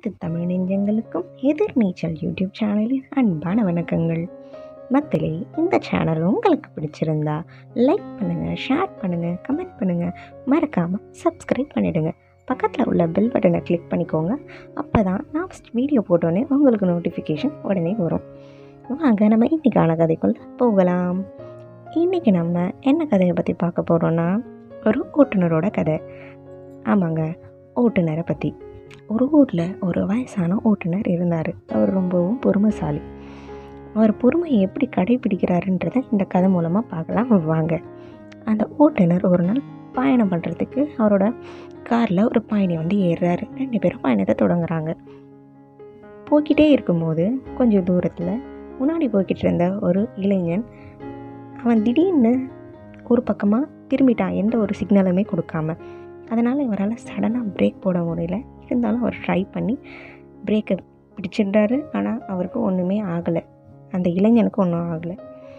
அனைத்து தமிழ் நெஞ்சங்களுக்கும் எதிர்நீச்சல் யூடியூப் சேனலின் அன்பான வணக்கங்கள் மக்களே இந்த சேனல் உங்களுக்கு பிடிச்சிருந்தா லைக் பண்ணுங்கள் ஷேர் பண்ணுங்கள் கமெண்ட் பண்ணுங்கள் மறக்காமல் சப்ஸ்கிரைப் பண்ணிவிடுங்க பக்கத்தில் உள்ள பெல் பட்டனை கிளிக் பண்ணிக்கோங்க அப்போ தான் நான் வீடியோ போட்டோன்னே உங்களுக்கு நோட்டிஃபிகேஷன் உடனே வரும் வாங்க நம்ம இன்றைக்கான கதைக்குள்ள போகலாம் இன்றைக்கி நம்ம என்ன கதையை பற்றி பார்க்க போகிறோன்னா ஒரு ஓட்டுநரோட கதை ஆமாங்க ஓட்டுநரை பற்றி ஒரு ஊரில் ஒரு வயசான ஓட்டுநர் இருந்தார் அவர் ரொம்பவும் பொறுமைசாலி அவர் பொறுமையை எப்படி கடைபிடிக்கிறாருன்றதை இந்த கதை மூலமாக பார்க்கலாம் வாங்க அந்த ஓட்டுநர் ஒரு நாள் பயணம் பண்ணுறதுக்கு அவரோட காரில் ஒரு பயணி வந்து ஏறுறாரு ரெண்டு பேரும் பயணத்தை தொடங்குறாங்க போய்கிட்டே இருக்கும்போது கொஞ்சம் தூரத்தில் முன்னாடி போய்கிட்டு இருந்த ஒரு இளைஞன் அவன் திடீர்னு ஒரு பக்கமாக திரும்பிட்டான் எந்த ஒரு சிக்னலுமே கொடுக்காம அதனால் இவரால் சடனாக பிரேக் போட முடியல இருந்தாலும் அவர் ட்ரை பண்ணி பிரேக்கை பிடிச்சிடுறாரு ஆனால் அவருக்கு ஒன்றுமே ஆகலை அந்த இளைஞனுக்கு ஒன்றும் ஆகலை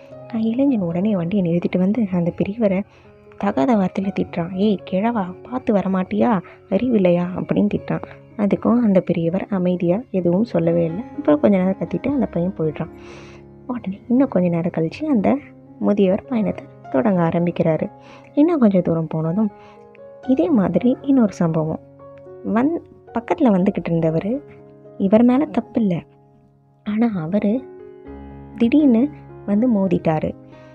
இளைஞன் உடனே வண்டியை நிறுத்திட்டு வந்து அந்த பெரியவரை தகாத வார்த்தையில் திட்டுறான் ஏய் கிழவா பார்த்து வரமாட்டியா அறிவில்லையா அப்படின்னு திட்டான் அதுக்கும் அந்த பெரியவர் அமைதியாக எதுவும் சொல்லவே இல்லை அப்புறம் கொஞ்ச நேரம் கத்திட்டு அந்த பையன் போயிடுறான் உடனே இன்னும் கொஞ்ச நேரம் கழித்து அந்த முதியவர் பயணத்தை தொடங்க ஆரம்பிக்கிறாரு இன்னும் கொஞ்சம் தூரம் போனதும் இதே மாதிரி இன்னொரு சம்பவம் வந் பக்கத்தில் வந்துக்கிட்டு இருந்தவர் இவர் மேலே தப்பு இல்லை ஆனால் அவர் திடீர்னு வந்து மோதிட்டார்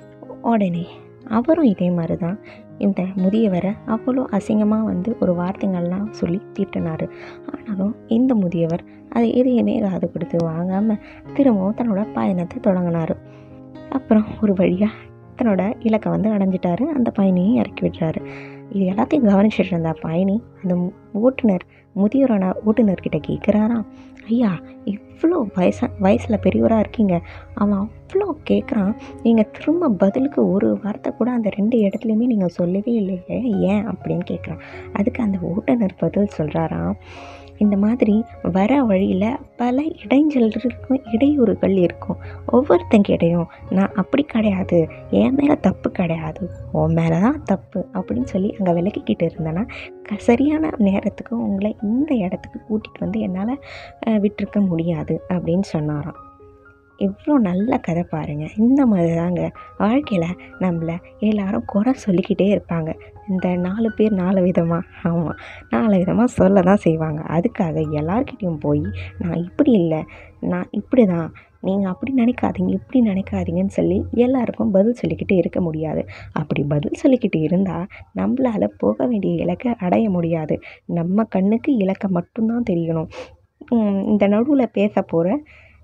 உடனே அவரும் இதே மாதிரி தான் இந்த முதியவரை அவ்வளோ அசிங்கமாக வந்து ஒரு வார்த்தைகள்லாம் சொல்லி திட்டினார் ஆனாலும் இந்த முதியவர் அதை எதையுமே காது கொடுத்து வாங்காமல் திரும்பவும் தன்னோட பயணத்தை தொடங்கினார் அப்புறம் ஒரு வழியாக தன்னோட இலக்கை வந்து அடைஞ்சிட்டாரு அந்த பயணியும் இறக்கி விடுறாரு இது எல்லாத்தையும் கவனிச்சிட்டு இருந்த பயணி அந்த ஓட்டுநர் முதியோரான ஓட்டுநர்கிட்ட கேட்குறாராம் ஐயா இவ்வளோ வயசா வயசில் பெரியவராக இருக்கீங்க அவன் அவ்வளோ கேட்குறான் நீங்கள் திரும்ப பதிலுக்கு ஒரு வார்த்தை கூட அந்த ரெண்டு இடத்துலையுமே நீங்கள் சொல்லவே இல்லையே ஏன் அப்படின்னு கேட்குறான் அதுக்கு அந்த ஓட்டுநர் பதில் சொல்கிறாராம் இந்த மாதிரி வர வழியில் பல இடைஞ்சல் இருக்கும் இடையூறுகள் இருக்கும் ஒவ்வொருத்தங்கிட்டையும் நான் அப்படி கிடையாது என் மேலே தப்பு கிடையாது உன் மேலே தான் தப்பு அப்படின்னு சொல்லி அங்கே விலக்கிக்கிட்டு இருந்தேன்னா க சரியான நேரத்துக்கு உங்களை இந்த இடத்துக்கு கூட்டிகிட்டு வந்து என்னால் விட்டுருக்க முடியாது அப்படின்னு சொன்னாராம் எவ்வளோ நல்ல கதை பாருங்கள் இந்த மாதிரி தாங்க வாழ்க்கையில் நம்மளை எல்லாரும் குறை சொல்லிக்கிட்டே இருப்பாங்க இந்த நாலு பேர் நாலு விதமாக ஆமாம் நாலு விதமாக சொல்ல தான் செய்வாங்க அதுக்காக எல்லார்கிட்டேயும் போய் நான் இப்படி இல்லை நான் இப்படி தான் நீங்கள் அப்படி நினைக்காதீங்க இப்படி நினைக்காதீங்கன்னு சொல்லி எல்லாருக்கும் பதில் சொல்லிக்கிட்டு இருக்க முடியாது அப்படி பதில் சொல்லிக்கிட்டு இருந்தால் நம்மளால் போக வேண்டிய இலக்கை அடைய முடியாது நம்ம கண்ணுக்கு இலக்கை மட்டும்தான் தெரியணும் இந்த நடுவில் பேச போகிற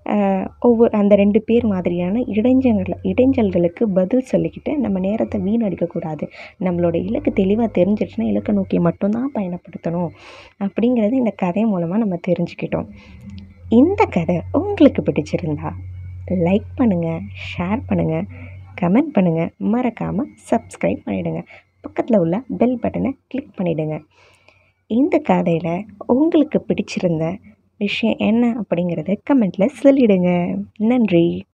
ஒவ்வொரு அந்த ரெண்டு பேர் மாதிரியான இடைஞ்சல்கள் இடைஞ்சல்களுக்கு பதில் சொல்லிக்கிட்டு நம்ம நேரத்தை வீணடிக்கக்கூடாது நம்மளோட இலக்கு தெளிவாக தெரிஞ்சிடுச்சுன்னா இலக்கை நோக்கி மட்டும்தான் பயணப்படுத்தணும் அப்படிங்கிறது இந்த கதை மூலமாக நம்ம தெரிஞ்சுக்கிட்டோம் இந்த கதை உங்களுக்கு பிடிச்சிருந்தா லைக் பண்ணுங்கள் ஷேர் பண்ணுங்கள் கமெண்ட் பண்ணுங்கள் மறக்காமல் சப்ஸ்கிரைப் பண்ணிவிடுங்க பக்கத்தில் உள்ள பெல் பட்டனை கிளிக் பண்ணிவிடுங்க இந்த கதையில் உங்களுக்கு பிடிச்சிருந்த விஷயம் என்ன அப்படிங்கிறத கமெண்ட்டில் சொல்லிவிடுங்க நன்றி